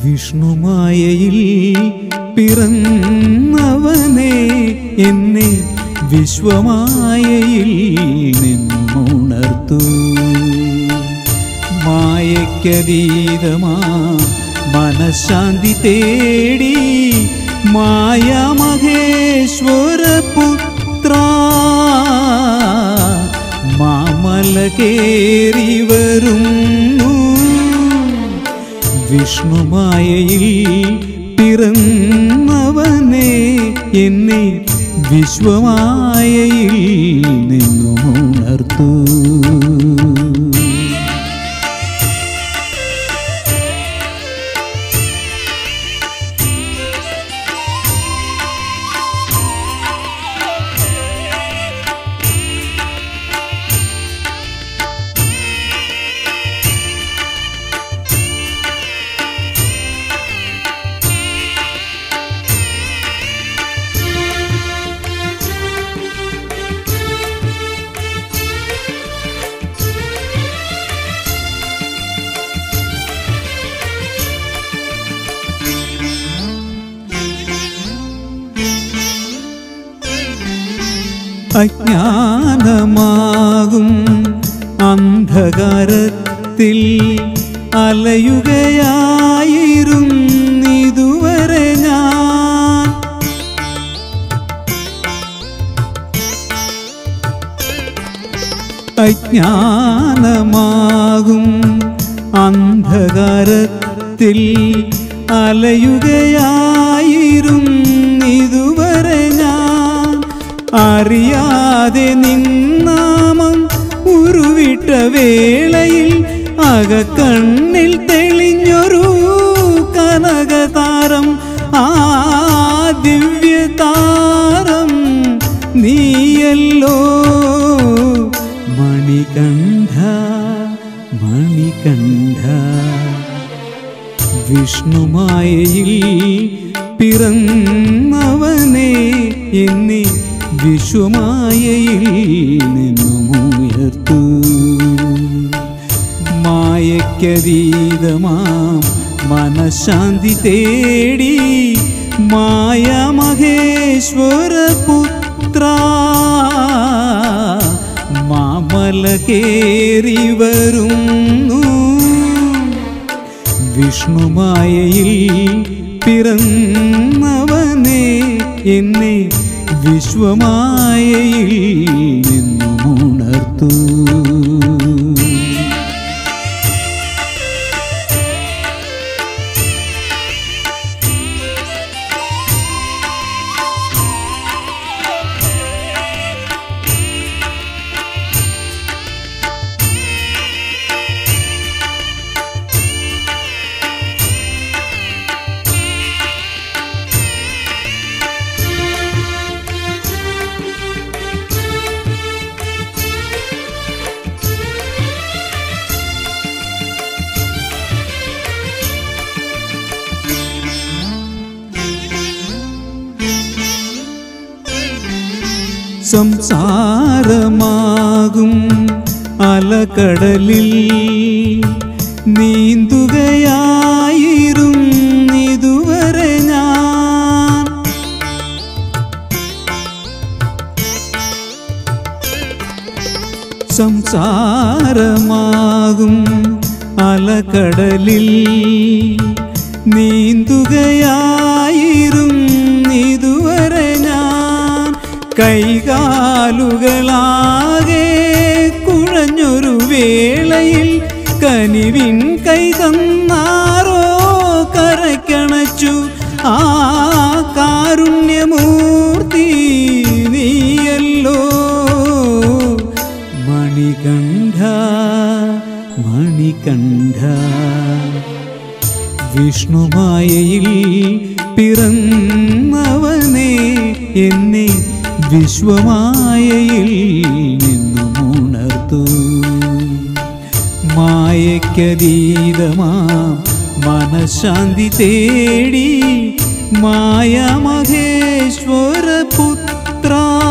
വിഷ്ണുമായയിൽ പിറന്നവനെ എന്നെ വിശ്വമായയിൽ നിന്നുണർത്തു മായയ്ക്കതീതമാ മനഃശാന്തി തേടി മായ മഹേശ്വര പുത്ര മാമല കേറി വരുന്നു വിഷ്ണുമായയിൽ പിറന്നവനെ എന്നെ വിശ്വമായയിൽ നിന്നും ഉണർത്തു അജ്ഞാനമാകും അന്ധകാരത്തിൽ അലയുകയായിരുന്നിതുവരെ ഞാൻ അജ്ഞാനമാകും അന്ധകാരത്തിൽ അലയുകയായിരുന്നിതുവരെ ഞാൻ അറിയാതെ നിന്നാമം ഉരുവിട്ട വേളയിൽ അകക്കണ്ണിൽ തെളിഞ്ഞൊരു കനകതാരം ആ ദിവ്യതാരം നീയല്ലോ മണികണ്ഠ മണികണ്ഠ വിഷ്ണുമായയിൽ പിറന്നവനെ എന്നെ വിശ്വമായയിൽ നിന്നുമുയർത്തു മായയ്ക്കതീതമാം മനഃശാന്തി തേടി മായ മഹേശ്വര പുത്ര മാമല കേറി വരുന്നു വിഷ്ണുമായയിൽ പിറന്നവനെ എന്നെ വിശ്വമായയിൽ നിന്നും ഉണർത്തു സംസാരമാകും അലകടലിൽ നീന്തുകയായിരുന്നിതുവരെ ഞാൻ സംസാരമാകും അലകടലിൽ നീന്തുകയായിരുന്നിതുവരെ ഞാൻ കൈകാലുകളാകെ കുഴഞ്ഞൊരു വേളയിൽ കനിവിൻ കൈ തന്നാരോ കരക്കണച്ചു ആ കാരുണ്യമൂർത്തി നീയല്ലോ മണികണ്ഠ മണികണ്ഠ വിഷ്ണുമായയിൽ പിറന്നവനെ എന്നെ വിശ്വമായയിൽ നിന്നും ഉണർത്തു മായയ്ക്കതീതമാം മനഃശാന്തി തേടി മായ മഹേശ്വര പുത്ര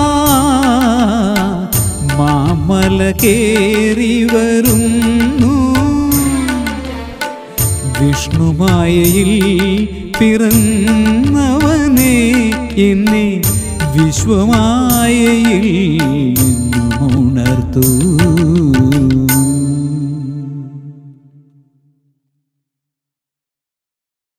മാമല കേറി വരുന്നു വിഷ്ണു വിഷ്ണുമായയിൽ പിറന്നവനെ എന്നെ വിശ്വമായയിൽ നിന്നും ഉണർത്തൂ